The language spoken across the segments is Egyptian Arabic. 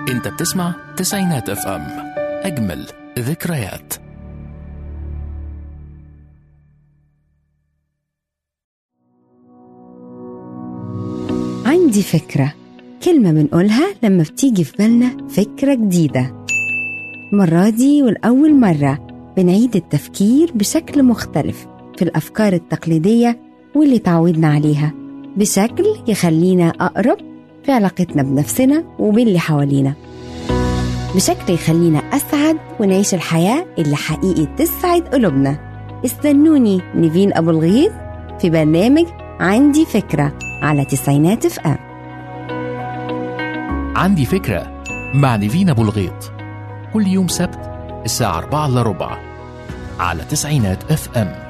انت بتسمع تسعينات اف ام اجمل ذكريات عندي فكرة كلمة بنقولها لما بتيجي في بالنا فكرة جديدة المرة دي والأول مرة بنعيد التفكير بشكل مختلف في الأفكار التقليدية واللي تعودنا عليها بشكل يخلينا أقرب في علاقتنا بنفسنا وباللي حوالينا بشكل يخلينا أسعد ونعيش الحياة اللي حقيقي تسعد قلوبنا استنوني نيفين أبو الغيث في برنامج عندي فكرة على تسعينات اف ام عندي فكرة مع نيفين أبو الغيط كل يوم سبت الساعة 4 إلا ربع على تسعينات اف ام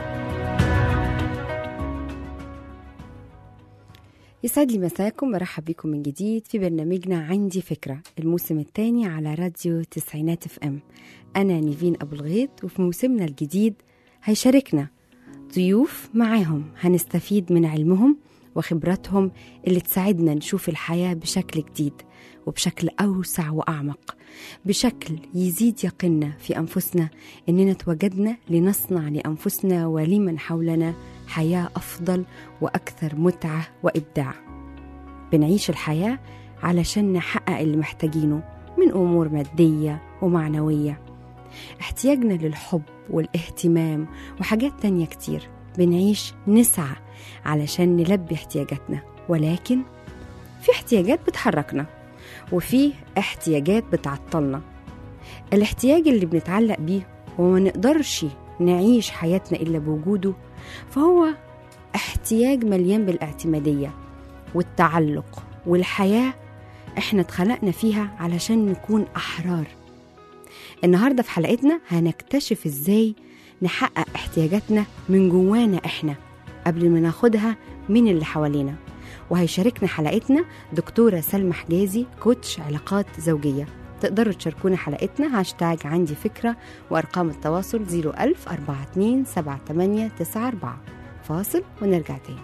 يسعد لي مساكم برحب بكم من جديد في برنامجنا عندي فكرة الموسم الثاني على راديو تسعينات اف ام أنا نيفين أبو الغيط وفي موسمنا الجديد هيشاركنا ضيوف معاهم هنستفيد من علمهم وخبراتهم اللي تساعدنا نشوف الحياة بشكل جديد وبشكل أوسع وأعمق بشكل يزيد يقيننا في أنفسنا إننا توجدنا لنصنع لأنفسنا ولمن حولنا حياة أفضل وأكثر متعة وإبداع بنعيش الحياة علشان نحقق اللي محتاجينه من أمور مادية ومعنوية احتياجنا للحب والاهتمام وحاجات تانية كتير بنعيش نسعى علشان نلبي احتياجاتنا ولكن في احتياجات بتحركنا وفي احتياجات بتعطلنا الاحتياج اللي بنتعلق بيه وما نقدرش نعيش حياتنا إلا بوجوده فهو احتياج مليان بالاعتمادية والتعلق والحياة احنا اتخلقنا فيها علشان نكون أحرار النهاردة في حلقتنا هنكتشف ازاي نحقق احتياجاتنا من جوانا احنا قبل ما ناخدها من اللي حوالينا وهيشاركنا حلقتنا دكتورة سلمى حجازي كوتش علاقات زوجية تقدروا تشاركونا حلقتنا هاشتاج عندي فكرة وأرقام التواصل 01000 42 78 94 فاصل ونرجع تاني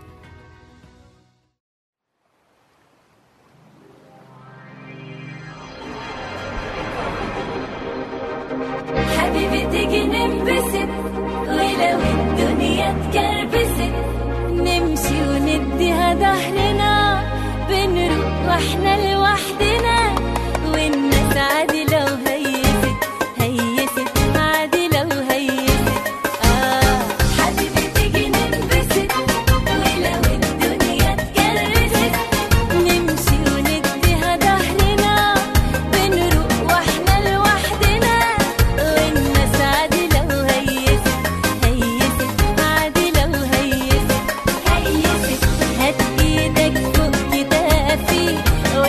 حبيبي تيجي ننبسط ولو الدنيا اتكربست نمشي ونديها ظهرنا بنروح واحنا لوحدنا والناس عادي لو هيست هيست عادي لو هيست اه حبيبي تيجي ننبسط ولو الدنيا اتكربست نمشي ونديها ظهرنا بنروح واحنا لوحدنا والناس عادي لو هيست هيست عادي لو هيست هيست هات ايدك فوق كتافي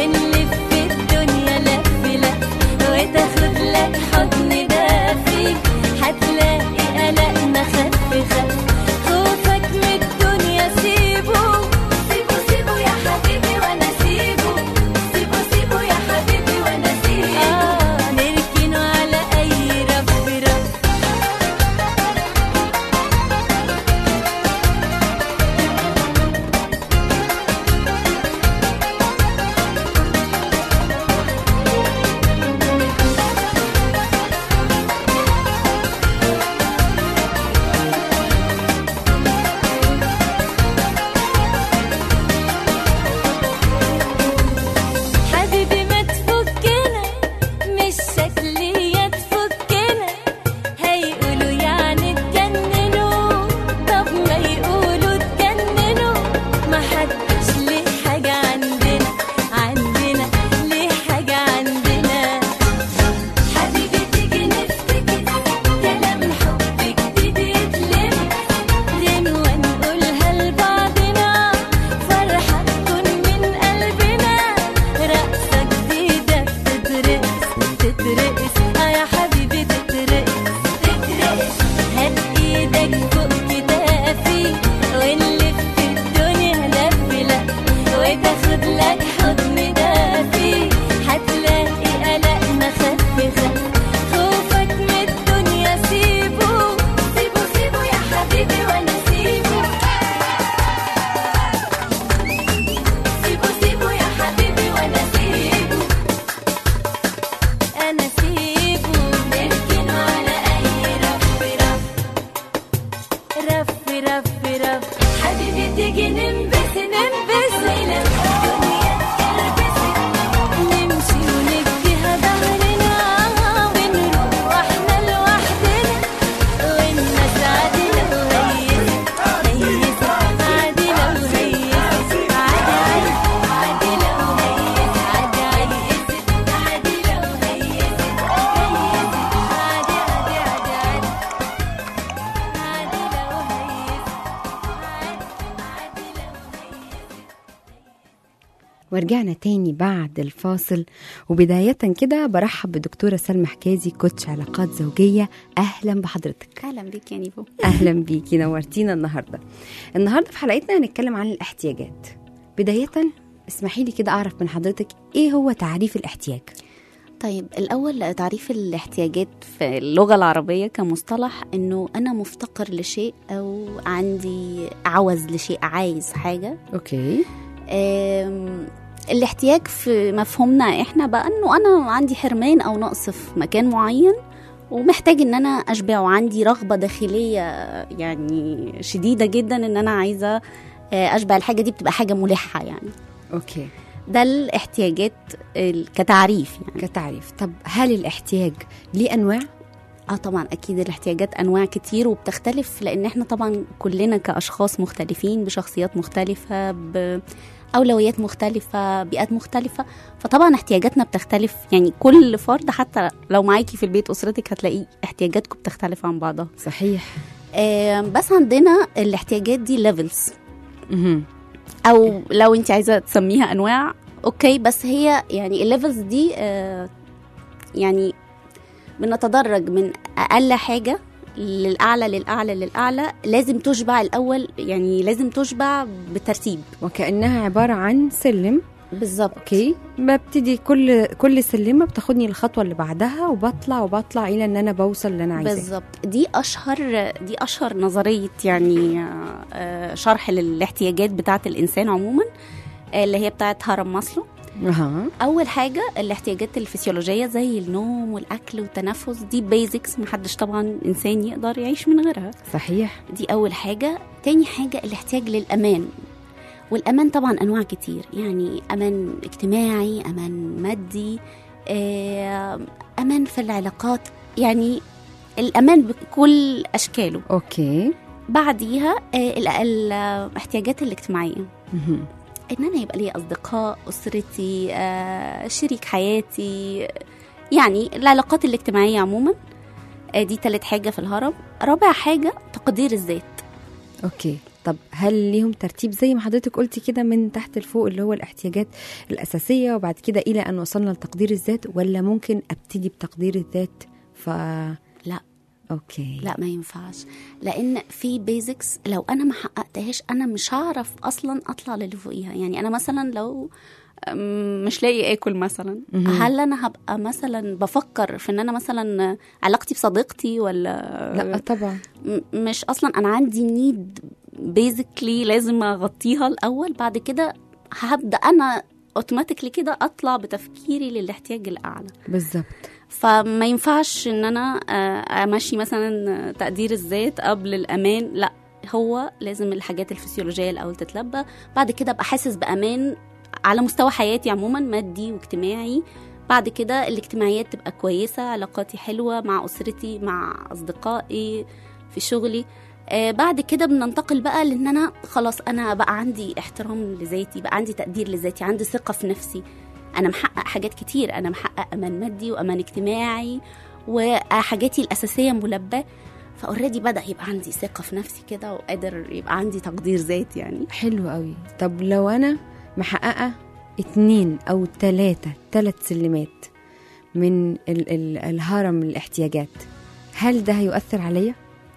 ورجعنا تاني بعد الفاصل وبداية كده برحب بدكتورة سلمى حجازي كوتش علاقات زوجية أهلا بحضرتك اهلا بيك يا نيفو أهلا بيكي نورتينا النهاردة النهاردة في حلقتنا هنتكلم عن الاحتياجات بداية اسمحي لي كده أعرف من حضرتك إيه هو تعريف الاحتياج طيب الاول تعريف الاحتياجات في اللغه العربيه كمصطلح انه انا مفتقر لشيء او عندي عوز لشيء عايز حاجه أوكي أم، الاحتياج في مفهومنا احنا بقى انه انا عندي حرمان او نقص في مكان معين ومحتاج ان انا اشبع وعندي رغبه داخليه يعني شديده جدا ان انا عايزه آه، اشبع الحاجه دي بتبقى حاجه ملحه يعني أوكي ده الاحتياجات ال- كتعريف يعني كتعريف طب هل الاحتياج ليه أنواع؟ اه طبعا اكيد الاحتياجات انواع كتير وبتختلف لان احنا طبعا كلنا كاشخاص مختلفين بشخصيات مختلفه باولويات مختلفه بيئات مختلفه فطبعا احتياجاتنا بتختلف يعني كل فرد حتى لو معاكي في البيت اسرتك هتلاقي احتياجاتكم بتختلف عن بعضها صحيح آه بس عندنا الاحتياجات دي ليفلز مهم. او لو انت عايزه تسميها انواع اوكي بس هي يعني الليفلز دي آه يعني بنتدرج من اقل حاجه للاعلى للاعلى للاعلى لازم تشبع الاول يعني لازم تشبع بترتيب وكأنها عبارة عن سلم بالظبط اوكي ببتدي كل كل سلمه بتاخدني الخطوه اللي بعدها وبطلع وبطلع الى ان انا بوصل اللي انا عايزاه بالظبط دي اشهر دي اشهر نظريه يعني آه، آه، شرح للاحتياجات بتاعه الانسان عموما آه، اللي هي بتاعه هرم ماسلو اها اول حاجه الاحتياجات الفسيولوجيه زي النوم والاكل والتنفس دي بيزكس محدش طبعا انسان يقدر يعيش من غيرها صحيح دي اول حاجه تاني حاجه الاحتياج للامان والامان طبعا انواع كتير يعني امان اجتماعي امان مادي آه، امان في العلاقات يعني الامان بكل اشكاله اوكي بعديها آه، ال- الاحتياجات الاجتماعيه مهم. ان انا يبقى لي اصدقاء اسرتي آه، شريك حياتي يعني العلاقات الاجتماعيه عموما آه، دي تالت حاجه في الهرم رابع حاجه تقدير الذات اوكي طب هل ليهم ترتيب زي ما حضرتك قلتي كده من تحت لفوق اللي هو الاحتياجات الاساسيه وبعد كده الى ان وصلنا لتقدير الذات ولا ممكن ابتدي بتقدير الذات ف لا اوكي لا ما ينفعش لان في بيزكس لو انا ما حققتهاش انا مش هعرف اصلا اطلع للي فوقيها يعني انا مثلا لو أم، مش لاقي اكل مثلا مهم. هل انا هبقى مثلا بفكر في ان انا مثلا علاقتي بصديقتي ولا لا طبعا م- مش اصلا انا عندي نيد بيزيكلي لازم اغطيها الاول بعد كده هبدا انا اوتوماتيكلي كده اطلع بتفكيري للاحتياج الاعلى بالظبط فما ينفعش ان انا آه، امشي مثلا تقدير الذات قبل الامان لا هو لازم الحاجات الفسيولوجيه الاول تتلبى بعد كده ابقى حاسس بامان على مستوى حياتي عموما مادي واجتماعي بعد كده الاجتماعيات تبقى كويسه علاقاتي حلوه مع اسرتي مع اصدقائي في شغلي آه بعد كده بننتقل بقى لان انا خلاص انا بقى عندي احترام لذاتي بقى عندي تقدير لذاتي عندي ثقه في نفسي انا محقق حاجات كتير انا محقق امان مادي وامان اجتماعي وحاجاتي الاساسيه ملباه فاوريدي بدا يبقى عندي ثقه في نفسي كده وقادر يبقى عندي تقدير ذات يعني حلو قوي طب لو انا محققه اتنين او تلاتة تلات سلمات من ال ال الهرم الاحتياجات هل ده هيؤثر عليا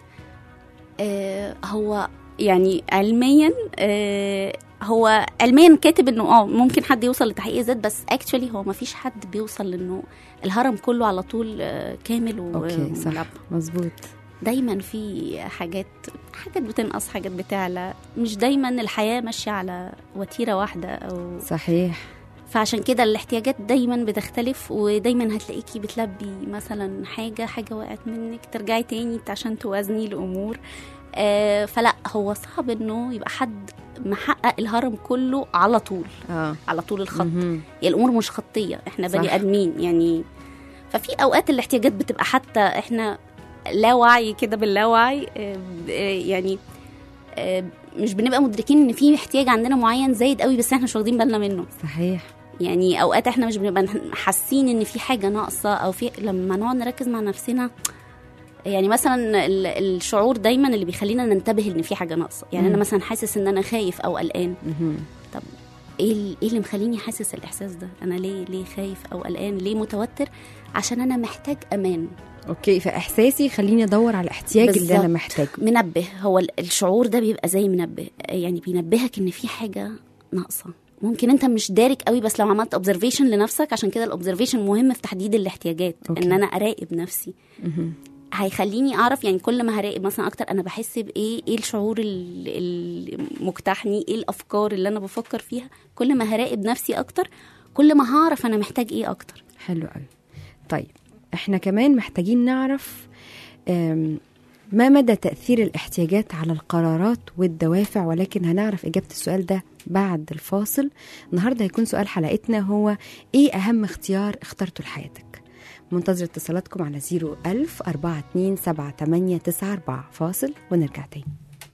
آه هو يعني علميا آه هو علميا كاتب انه اه ممكن حد يوصل لتحقيق الذات بس اكشولي هو ما فيش حد بيوصل لانه الهرم كله على طول آه كامل و- اوكي صح وملبى. مظبوط دايما في حاجات حاجات بتنقص حاجات بتعلى مش دايما الحياه ماشيه على وتيره واحده او صحيح فعشان كده الاحتياجات دايما بتختلف ودايما هتلاقيكي بتلبي مثلا حاجة حاجة وقعت منك ترجعي تاني عشان توازني الأمور آه فلا هو صعب انه يبقى حد محقق الهرم كله على طول اه على طول الخط مهم. هي الامور مش خطيه احنا صح. بني ادمين يعني ففي اوقات الاحتياجات بتبقى حتى احنا لا وعي كده باللاوعي آه، ب- آه، يعني آه، مش بنبقى مدركين ان في احتياج عندنا معين زايد قوي بس احنا مش واخدين بالنا منه صحيح يعني اوقات احنا مش بنبقى حاسين ان في حاجه ناقصه او في لما نقعد نركز مع نفسنا يعني مثلا ال- الشعور دايما اللي بيخلينا ننتبه ان في حاجه ناقصه يعني انا مم. مثلا حاسس ان انا خايف او قلقان مهم. ايه ال- ايه اللي مخليني حاسس الاحساس ده انا ليه ليه خايف او قلقان ليه متوتر عشان انا محتاج امان اوكي فاحساسي خليني ادور على الاحتياج اللي انا بالظبط. محتاجه منبه هو ال- الشعور ده بيبقى زي منبه يعني بينبهك ان في حاجه ناقصه ممكن انت مش دارك قوي بس لو عملت اوبزرفيشن لنفسك عشان كده الاوبزرفيشن مهم في تحديد الاحتياجات أوكي. ان انا اراقب نفسي هيخليني اعرف يعني كل ما هراقب مثلا اكتر انا بحس بايه ايه الشعور ال- المجتاحني ايه الافكار اللي انا بفكر فيها كل ما هراقب نفسي اكتر كل ما هعرف انا محتاج ايه اكتر حلو قوي طيب احنا كمان محتاجين نعرف أم، ما مدى تأثير الاحتياجات على القرارات والدوافع ولكن هنعرف إجابة السؤال ده بعد الفاصل النهاردة هيكون سؤال حلقتنا هو إيه أهم اختيار اخترته لحياتك منتظر اتصالاتكم على 01000 42 78 94 فاصل ونرجع تاني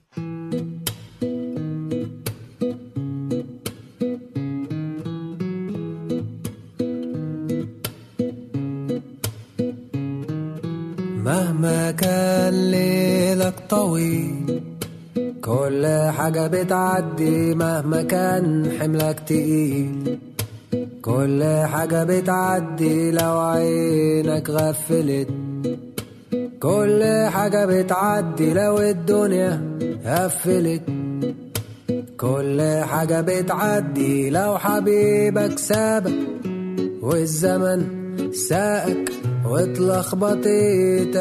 مهما كان ليلك طويل كل حاجة بتعدي مهما كان حملك تقيل كل حاجة بتعدي لو عينك غفلت كل حاجة بتعدي لو الدنيا قفلت كل حاجة بتعدي لو حبيبك سابك والزمن ساقك واتلخبطت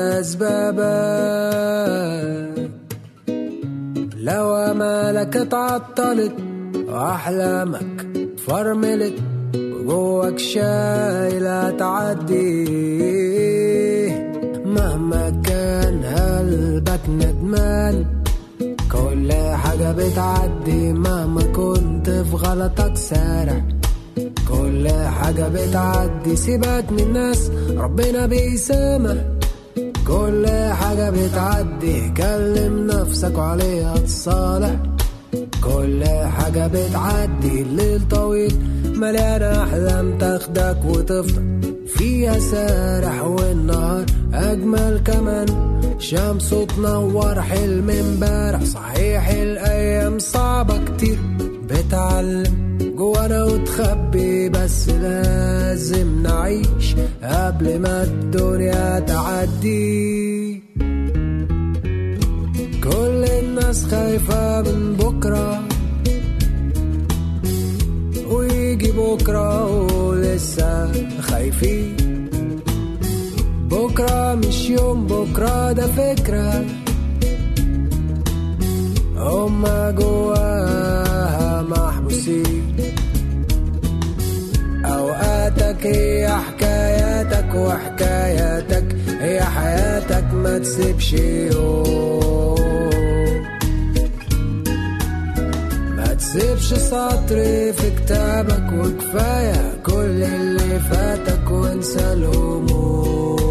أسبابك لو أمالك اتعطلت وأحلامك فرملت وجواك شايلة تعدي مهما كان قلبك ندمان كل حاجة بتعدي مهما كنت في غلطك سارع كل حاجة بتعدي سيبك من الناس ربنا بيسامح كل حاجة بتعدي كلم نفسك وعليها تصالح كل حاجة بتعدي الليل طويل مليان أحلام تاخدك وتفضل فيها سارح والنهار أجمل كمان شمس تنور حلم امبارح صحيح الأيام صعبة كتير بتعلم جوانا وتخبي بس لازم نعيش قبل ما الدنيا تعدي كل الناس خايفة من بكرة ويجي بكرة ولسه خايفين بكرة مش يوم بكرة ده فكرة هما جواها محبوسين أوقاتك هي حكاياتك وحكاياتك هي حياتك ما تسيبش يوم ما تسيبش سطر في كتابك وكفاية كل اللي فاتك وانسى الهموم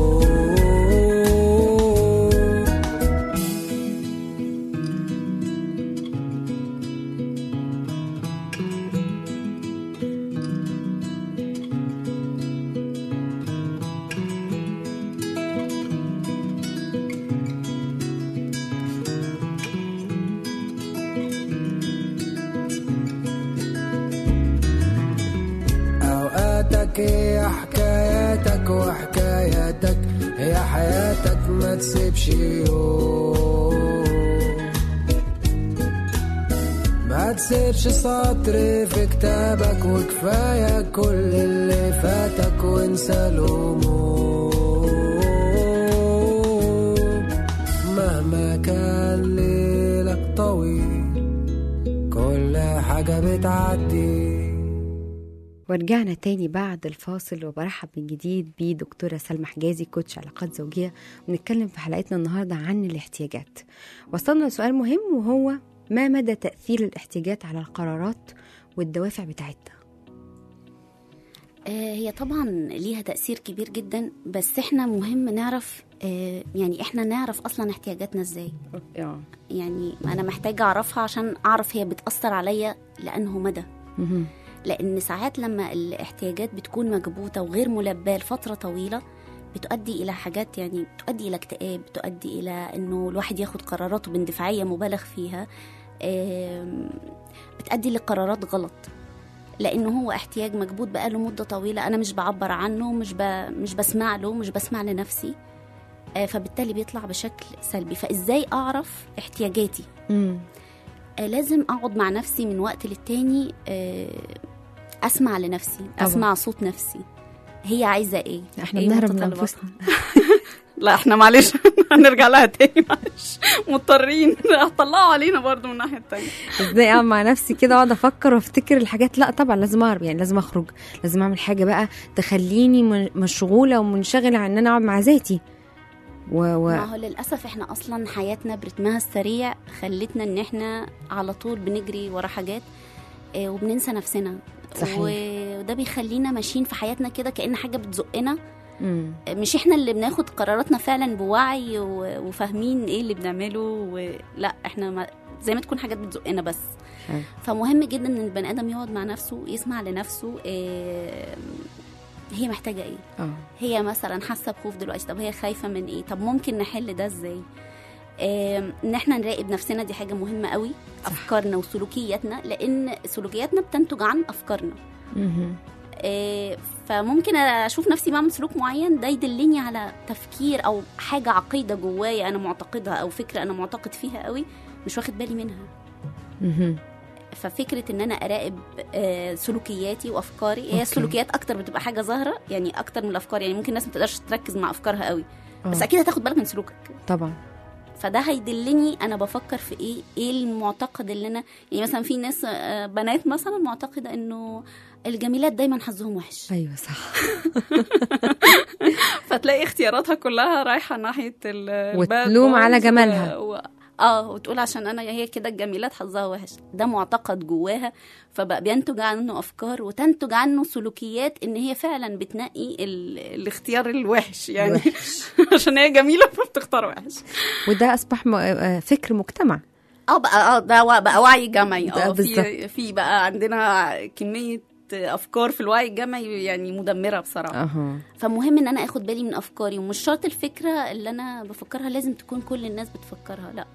أوقاتك هي حكاياتك وحكاياتك هي حياتك ما تسيبش يوم ما تسيبش سطر في كتابك وكفاية كل اللي فاتك وانسى الهموم مهما كان ليلك طويل كل حاجة بتعدي ورجعنا تاني بعد الفاصل وبرحب من جديد بدكتورة سلمى حجازي كوتش علاقات زوجية ونتكلم في حلقتنا النهاردة عن الاحتياجات وصلنا لسؤال مهم وهو ما مدى تأثير الاحتياجات على القرارات والدوافع بتاعتنا آه، هي طبعا ليها تأثير كبير جدا بس احنا مهم نعرف آه، يعني احنا نعرف اصلا احتياجاتنا ازاي اه يعني انا محتاجة اعرفها عشان اعرف هي بتأثر عليا لانه مدى مهم. لان ساعات لما الاحتياجات بتكون مكبوتة وغير ملباة لفترة طويلة بتؤدي الى حاجات يعني بتؤدي الى اكتئاب بتؤدي الى انه الواحد ياخد قراراته باندفاعية مبالغ فيها آم، بتؤدي لقرارات غلط لانه هو احتياج مكبوت بقاله مده طويله انا مش بعبر عنه مش ب... مش بسمع له مش بسمع لنفسي آه، فبالتالي بيطلع بشكل سلبي فازاي اعرف احتياجاتي مم. آه، لازم اقعد مع نفسي من وقت للتاني آه، اسمع لنفسي طبعا. اسمع صوت نفسي هي عايزه ايه احنا إيه بنهرب من متطلباتها؟ انفسنا لا احنا معلش هنرجع لها تاني معلش مضطرين هطلعوا علينا برضو من الناحيه التانيه ازاي اقعد مع نفسي كده اقعد افكر وافتكر الحاجات لا طبعا لازم اهرب يعني لازم اخرج لازم اعمل حاجه بقى تخليني من- مشغوله ومنشغله عن ان انا اقعد مع ذاتي و... و... ما هو للاسف احنا اصلا حياتنا برتمها السريع خلتنا ان احنا على طول بنجري ورا حاجات آه، وبننسى نفسنا صحيح. و- وده بيخلينا ماشيين في حياتنا كده كأن حاجه بتزقنا مم. مش احنا اللي بناخد قراراتنا فعلا بوعي و- وفاهمين ايه اللي بنعمله ولا احنا ما زي ما تكون حاجات بتزقنا بس حلو. فمهم جدا ان البني ادم يقعد مع نفسه يسمع لنفسه إيه هي محتاجه ايه اه هي مثلا حاسه بخوف دلوقتي طب هي خايفه من ايه طب ممكن نحل ده ازاي إيه ان احنا نراقب نفسنا دي حاجه مهمه قوي افكارنا وسلوكياتنا لان سلوكياتنا بتنتج عن افكارنا مهم. إيه، فممكن اشوف نفسي بعمل سلوك معين ده يدلني على تفكير او حاجه عقيده جوايا انا معتقدها او فكره انا معتقد فيها قوي مش واخد بالي منها مهم. ففكره ان انا اراقب آه، سلوكياتي وافكاري هي أوكي. السلوكيات اكتر بتبقى حاجه ظاهره يعني اكتر من الافكار يعني ممكن الناس ما تقدرش تركز مع افكارها قوي بس آه. اكيد هتاخد بالك من سلوكك طبعا فده هيدلني انا بفكر في ايه ايه المعتقد اللي انا يعني مثلا في ناس آه، بنات مثلا معتقده انه الجميلات دايما حظهم وحش ايوه صح فتلاقي اختياراتها كلها رايحه ناحيه ال الباد وتلوم على بويز جمالها. و... و... اه وتقول عشان انا هي كده الجميلات حظها وحش ده معتقد جواها فبقى بينتج عنه افكار وتنتج عنه سلوكيات ان هي فعلا بتنقي ال... الاختيار الوحش يعني عشان هي جميله فبتختار وحش وده اصبح م... آه، فكر مجتمع اه بقى اه ده وا- بقى وعي جمعي ده اه في بالظبط. في بقى عندنا كميه افكار في الوعي الجمعي يعني مدمره بصراحه اها فمهم ان انا اخد بالي من افكاري ومش شرط الفكره اللي انا بفكرها لازم تكون كل الناس بتفكرها لا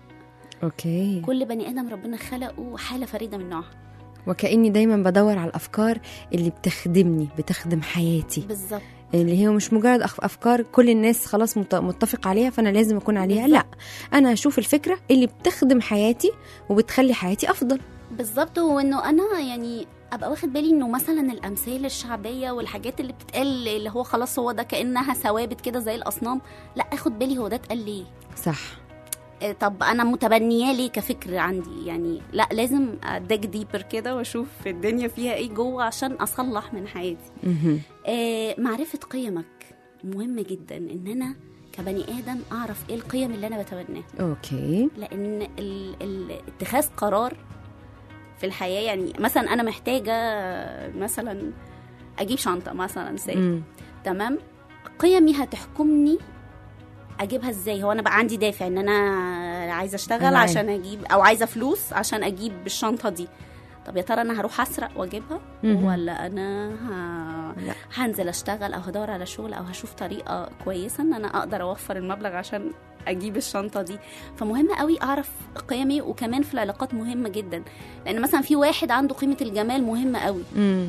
اوكي كل بني ادم ربنا خلقه حاله فريده من نوعها وكاني دايما بدور على الافكار اللي بتخدمني بتخدم حياتي بالظبط اللي هي مش مجرد أف- افكار كل الناس خلاص مت- متفق عليها فانا لازم اكون عليها لا انا اشوف الفكره اللي بتخدم حياتي وبتخلي حياتي افضل بالظبط وانه انا يعني ابقى واخد بالي انه مثلا الامثال الشعبيه والحاجات اللي بتتقال اللي هو خلاص هو ده كانها ثوابت كده زي الاصنام لا اخد بالي هو ده اتقال ليه صح إيه، طب انا متبنياه ليه كفكر عندي يعني لا لازم اديك ديبر كده واشوف الدنيا فيها ايه جوه عشان اصلح من حياتي مهم. آه، معرفة قيمك مهم جدا ان انا كبني ادم اعرف ايه القيم اللي انا بتبناها اوكي لان ال... ال... اتخاذ قرار في الحياة يعني مثلا انا محتاجة مثلا اجيب شنطة مثلا سي مم. تمام قيمي هتحكمني اجيبها ازاي هو انا بقى عندي دافع ان انا عايزه اشتغل أنا عايز. عشان اجيب او عايزه فلوس عشان اجيب الشنطه دي طب يا ترى انا هروح اسرق واجيبها مهم. ولا انا ه... لا. هنزل اشتغل او هدور على شغل او هشوف طريقه كويسه ان انا اقدر اوفر المبلغ عشان اجيب الشنطه دي فمهم قوي اعرف قيمي وكمان في العلاقات مهمه جدا لان مثلا في واحد عنده قيمه الجمال مهمه قوي مم.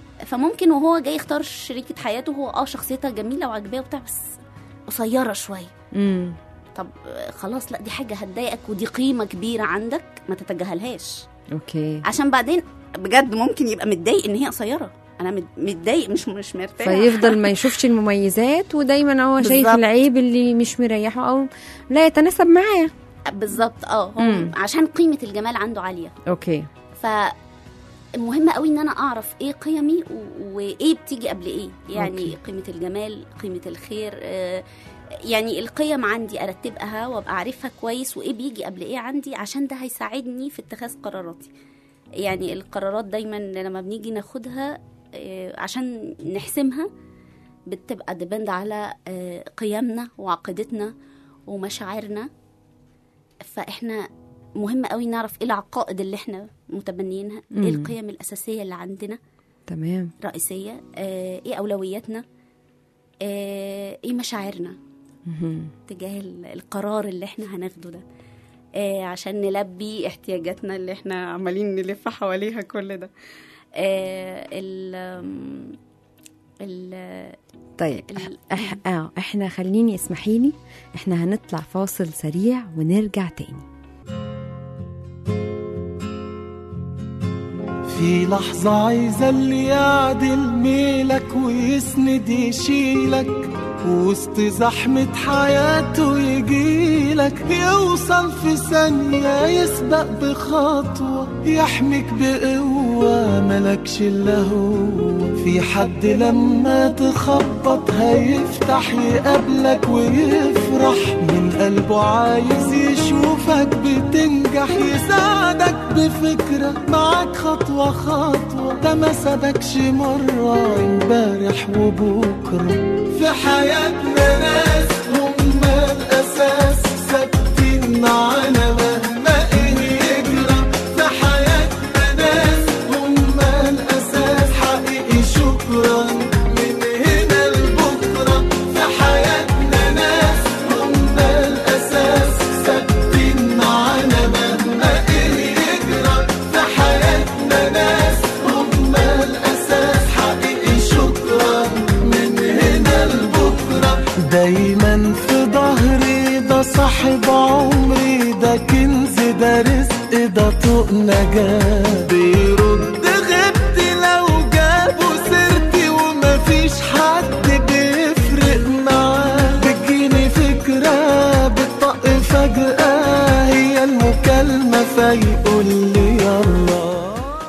فممكن وهو جاي يختار شريكة حياته هو اه شخصيتها جميلة وعجباه وبتاع بس قصيرة شوية مم. طب آه، خلاص لا دي حاجة هتضايقك ودي قيمة كبيرة عندك ما تتجاهلهاش اوكي عشان بعدين بجد ممكن يبقى متضايق ان هي قصيرة انا مت- متضايق مش مش مرتاح فيفضل ما يشوفش المميزات ودايما هو شايف بالظبط. العيب اللي مش مريحه او لا يتناسب معاه بالظبط اه هو مم. عشان قيمة الجمال عنده عالية اوكي فمهم قوي ان انا اعرف ايه قيمي و- وايه بتيجي قبل ايه يعني أوكي. أوكي. قيمه الجمال قيمه الخير آه، يعني القيم عندي ارتبها وابقى عارفها كويس وايه بيجي قبل ايه عندي عشان ده هيساعدني في اتخاذ قراراتي يعني القرارات دايما لما بنيجي ناخدها آه، عشان نحسمها بتبقى ديبند على آه، قيمنا وعقيدتنا ومشاعرنا فاحنا مهم قوي نعرف ايه العقائد اللي احنا متبنيينها مم. ايه القيم الاساسيه اللي عندنا تمام رئيسيه آه، ايه اولوياتنا آه، ايه مشاعرنا مهم. تجاه ال- القرار اللي احنا هناخده ده آه، عشان نلبي احتياجاتنا اللي احنا عمالين نلف حواليها كل ده آه ال آم، ال طيب ال- إح... آه احنا خليني اسمحي لي احنا هنطلع فاصل سريع ونرجع تاني في لحظة عايزة اللي يعدل ميلك ويسند يشيلك وسط زحمة حياته يجيلك يوصل في ثانية يسبق بخطوة يحميك بقوة ملكش إلا هو في حد لما تخبط هيفتح يقابلك ويفرح من قلبه عايز يشوفك بتنجح يساعدك بفكرة معاك خطوة خطوة ده ما سابكش مرة امبارح وبكرة في حياتنا ناس هم الأساس ثابتين معانا مهما إيه يجرى في حياتنا ناس هم الأساس حقيقي شكرا من هنا لبكرة في حياتنا ناس هم الأساس ثابتين معانا مهما إيه يجرى في حياتنا ناس هم الأساس حقيقي شكرا من هنا لبكرة دايما في ظهري ده صاحب عمري ده كنز ده رزق ده طوق نجاة بيرد غبتي لو جابوا سيرتي ومفيش حد بيفرق معاه بتجيني فكرة بتطق فجأة هي المكالمة فيقول لي يلا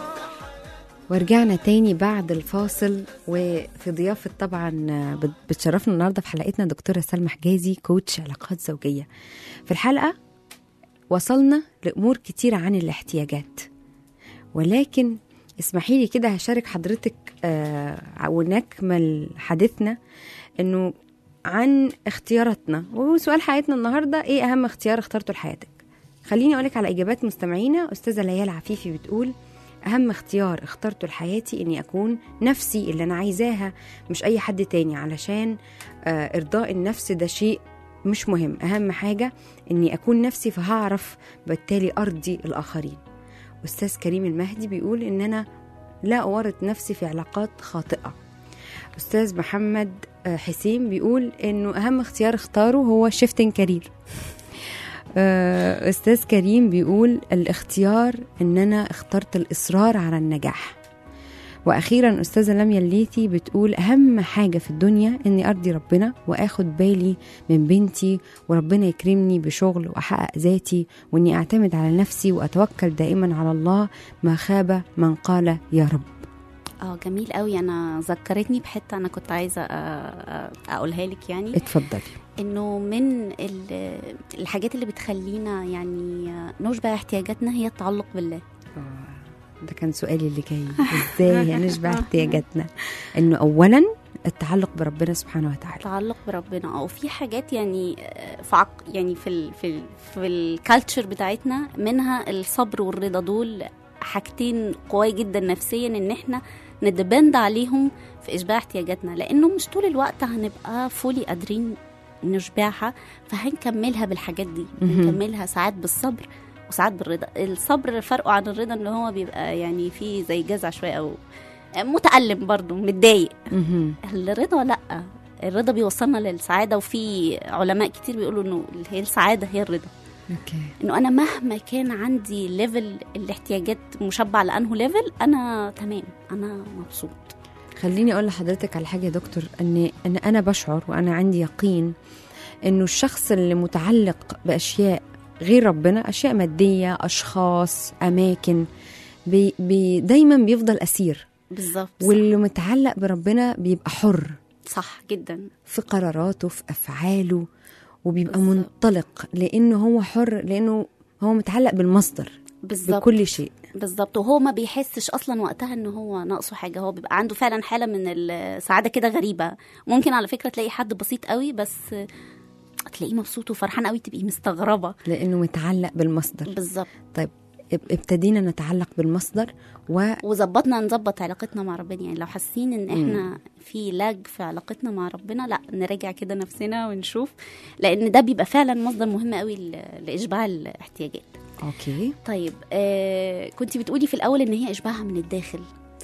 ورجعنا تاني بعد الفاصل وفي ضيافة طبعا بت- بتشرفنا النهاردة في حلقتنا دكتورة سلمى حجازي كوتش علاقات زوجية في الحلقة وصلنا لأمور كتيرة عن الاحتياجات ولكن اسمحي لي كده هشارك حضرتك آه ونكمل حديثنا انه عن اختياراتنا وسؤال حياتنا النهارده ايه اهم اختيار اخترته لحياتك خليني اقولك على اجابات مستمعينا استاذه ليال عفيفي بتقول اهم اختيار اخترته لحياتي اني اكون نفسي اللي انا عايزاها مش اي حد تاني علشان آه ارضاء النفس ده شيء مش مهم اهم حاجه اني اكون نفسي فهعرف بالتالي ارضي الاخرين استاذ كريم المهدي بيقول ان انا لا اورط نفسي في علاقات خاطئه استاذ محمد آه، حسين بيقول انه اهم اختيار اختاره هو شيفتنج كارير استاذ كريم بيقول الاختيار ان انا اخترت الاصرار على النجاح واخيرا استاذه لميا الليثي بتقول اهم حاجه في الدنيا اني ارضي ربنا واخد بالي من بنتي وربنا يكرمني بشغل واحقق ذاتي واني اعتمد على نفسي واتوكل دائما على الله ما خاب من قال يا رب اه جميل قوي انا ذكرتني بحته انا كنت عايزه أ- أ- اقولها لك يعني اتفضلي انه من ال- الحاجات اللي بتخلينا يعني نشبع احتياجاتنا هي التعلق بالله ده كان سؤالي اللي جاي ازاي هنشبع احتياجاتنا انه اولا التعلق بربنا سبحانه وتعالى التعلق بربنا او في حاجات يعني آه، في عق يعني في ال في ال في الكالتشر بتاعتنا منها الصبر والرضا دول حاجتين قوية جدا نفسيا ان احنا ندبند عليهم في اشباع احتياجاتنا لانه مش طول الوقت هنبقى فولي قادرين نشبعها فهنكملها بالحاجات دي مهم. هنكملها ساعات بالصبر وساعات بالرضا الصبر فرقه عن الرضا ان هو بيبقى يعني فيه زي جزع شويه او متألم برضه متضايق مهم. الرضا لا الرضا بيوصلنا للسعاده وفي علماء كتير بيقولوا انه هي السعاده هي الرضا اوكي انه انا مهما كان عندي ليفل الاحتياجات مشبع لانه ليفل انا تمام انا مبسوط خليني اقول لحضرتك على حاجه يا دكتور ان ان انا بشعر وانا عندي يقين انه الشخص اللي متعلق باشياء غير ربنا اشياء ماديه اشخاص اماكن بي بي دايما بيفضل اسير بالظبط واللي متعلق بربنا بيبقى حر صح جدا في قراراته في افعاله وبيبقى بالظبط. منطلق لانه هو حر لانه هو متعلق بالمصدر بالظبط بكل شيء بالظبط وهو ما بيحسش اصلا وقتها ان هو ناقصه حاجه هو بيبقى عنده فعلا حاله من السعاده كده غريبه ممكن على فكره تلاقي حد بسيط قوي بس تلاقيه مبسوط وفرحان قوي تبقي مستغربه لانه متعلق بالمصدر بالظبط طيب اب- ابتدينا نتعلق بالمصدر و وظبطنا نظبط علاقتنا مع ربنا يعني لو حاسين ان احنا في لاج في علاقتنا مع ربنا لا نراجع كده نفسنا ونشوف لان ده بيبقى فعلا مصدر مهم قوي ل- لاشباع الاحتياجات اوكي طيب آه كنت بتقولي في الاول ان هي اشباعها من الداخل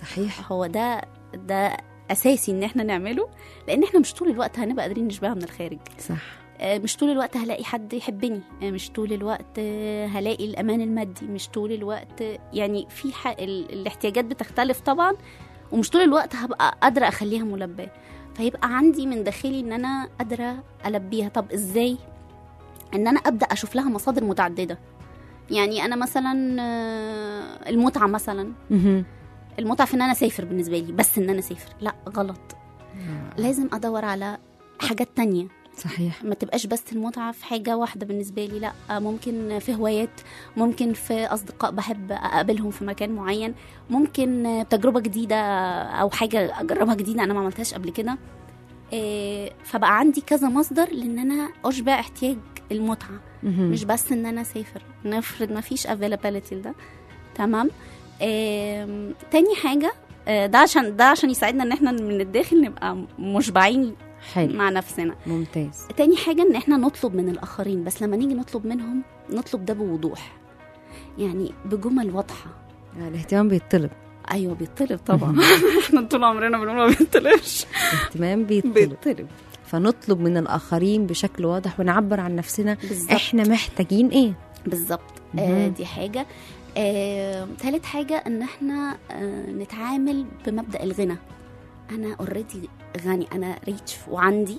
صحيح هو ده ده اساسي ان احنا نعمله لان احنا مش طول الوقت هنبقى قادرين نشبعها من الخارج صح آه، مش طول الوقت هلاقي حد يحبني آه، مش طول الوقت آه، هلاقي الامان المادي مش طول الوقت آه، يعني في ح... ال... الاحتياجات بتختلف طبعا ومش طول الوقت هبقى قادره اخليها ملباه فيبقى عندي من داخلي ان انا قادره البيها طب ازاي ان انا ابدا اشوف لها مصادر متعدده يعني انا مثلا آه، المتعه مثلا مهم. المتعه في ان انا اسافر بالنسبه لي بس ان انا اسافر لا غلط لازم ادور على حاجات تانية صحيح ما تبقاش بس المتعة في حاجة واحدة بالنسبة لي لا ممكن في هوايات ممكن في أصدقاء بحب أقابلهم في مكان معين ممكن تجربة جديدة أو حاجة أجربها جديدة أنا ما عملتهاش قبل كده إيه، فبقى عندي كذا مصدر لأن أنا أشبع احتياج المتعة مهم. مش بس ان انا اسافر نفرض ما فيش availability ده تمام آم، تاني حاجه آه، ده عشان ده عشان يساعدنا ان احنا من الداخل نبقى مشبعين حلو مع نفسنا ممتاز تاني حاجه ان احنا نطلب من الاخرين بس لما نيجي نطلب منهم نطلب ده بوضوح يعني بجمل واضحه آه، الاهتمام بيطلب ايوه بيطلب طبعا احنا طول عمرنا بنقول ما بيطلبش الاهتمام بيطلب بيطلب فنطلب من الآخرين بشكل واضح ونعبر عن نفسنا بالظبط احنا محتاجين ايه بالظبط آه مهم. دي حاجة آه، تالت حاجة ان احنا آه نتعامل بمبدأ الغنى انا اوريدي غني انا ريتش وعندي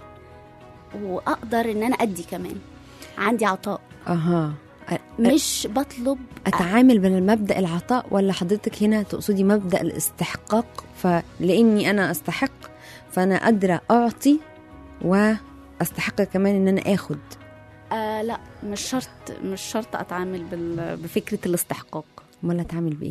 واقدر ان انا ادي كمان عندي عطاء اها أ- مش بطلب اتعامل من المبدا العطاء ولا حضرتك هنا تقصدي مبدا الاستحقاق فلاني انا استحق فانا قادره اعطي واستحق كمان ان انا اخد آه لا مش شرط مش شرط اتعامل بال- بفكرة الاستحقاق امال اتعامل بايه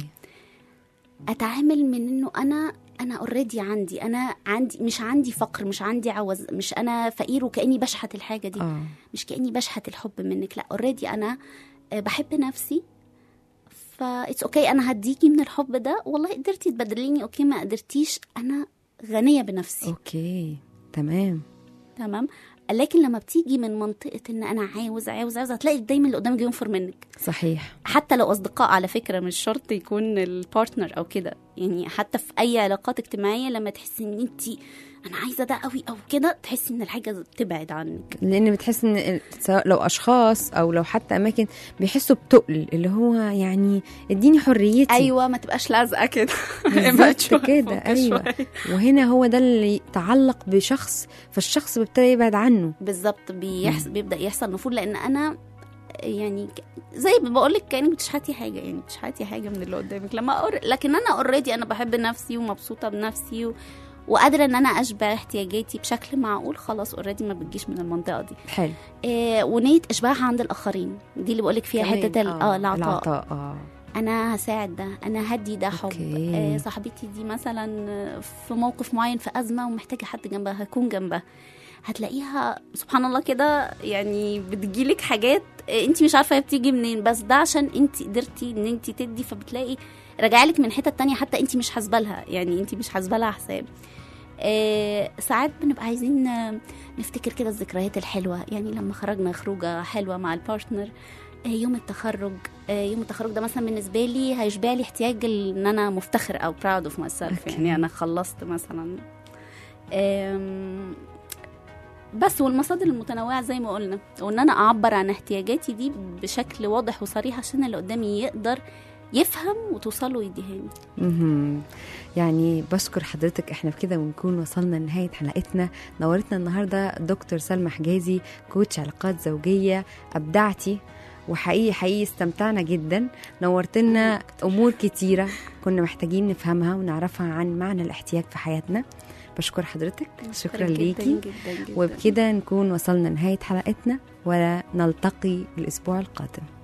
اتعامل من انه انا انا اوريدي عندي انا عندي مش عندي فقر مش عندي عوز مش انا فقير وكاني بشحت الحاجه دي اه مش كاني بشحت الحب منك لا اوريدي انا آه، بحب نفسي فا اتس اوكي انا هديكي من الحب ده والله قدرتي تبدليني اوكي ما قدرتيش انا غنيه بنفسي اوكي تمام تمام لكن لما بتيجي من منطقه ان انا عاوز عاوز عاوز هتلاقي دايما اللي قدامك ينفر منك صحيح حتى لو اصدقاء على فكره مش شرط يكون البارتنر او كده يعني حتى في اي علاقات اجتماعيه لما تحسي ان انت انا عايزه ده قوي او كده تحسي ان الحاجه تبعد عنك لان بتحس ان ال- سواء لو اشخاص او لو حتى اماكن بيحسوا بتقل اللي هو يعني اديني حريتي ايوه ما تبقاش لازقه كده بالظبط شوية كده، فوق أيوة. شوية. وهنا هو ده اللي يتعلق بشخص فالشخص بيبتدي يبعد عنه بالظبط بيحس... بيبدا يحصل نفور لان انا يعني ك- زي ما بقول لك كانك بتشحتي حاجه يعني بتشحتي حاجه من اللي قدامك لما أور... لكن انا اوريدي انا بحب نفسي ومبسوطه بنفسي و... وقادره ان انا اشبع احتياجاتي بشكل معقول خلاص اوريدي ما بتجيش من المنطقه دي حلو إيه ونيه اشباعها عند الاخرين دي اللي بقولك فيها كمان، حته ال... اه العطاء العطاء اه انا هساعد ده انا هدي ده حب أوكي. آه صاحبتي دي مثلا آه، في موقف معين في ازمه ومحتاجه حد جنبها هكون جنبها هتلاقيها سبحان الله كده يعني بتجيلك حاجات آه، انت مش عارفه هي بتيجي منين بس ده عشان انت قدرتي ان انت تدي فبتلاقي راجعلك من حته تانية حتى انت مش حاسبه لها يعني انت مش حاسبه لها حساب آه ساعات بنبقى عايزين آه، نفتكر كده الذكريات الحلوه يعني لما خرجنا خروجه حلوه مع البارتنر آه، يوم التخرج آه، يوم التخرج ده مثلا بالنسبه لي هيشبع لي احتياج ال- ان انا مفتخر او براود اوف ماي سيلف أوكي. يعني انا خلصت مثلا آم، بس والمصادر المتنوعه زي ما قلنا وان انا اعبر عن احتياجاتي دي بشكل واضح وصريح عشان اللي قدامي يقدر يفهم وتوصله يديهاني مهم. يعني بشكر حضرتك احنا بكده ونكون وصلنا لنهايه حلقتنا نورتنا النهارده دكتور سلمى حجازي كوتش علاقات زوجيه ابدعتي وحقيقي حقيقي استمتعنا جدا نورتنا امور كتيره كنا محتاجين نفهمها ونعرفها عن معنى الاحتياج في حياتنا بشكر حضرتك شكرا جداً ليكي جدا جدا وبكده نكون وصلنا لنهايه حلقتنا ونلتقي الاسبوع القادم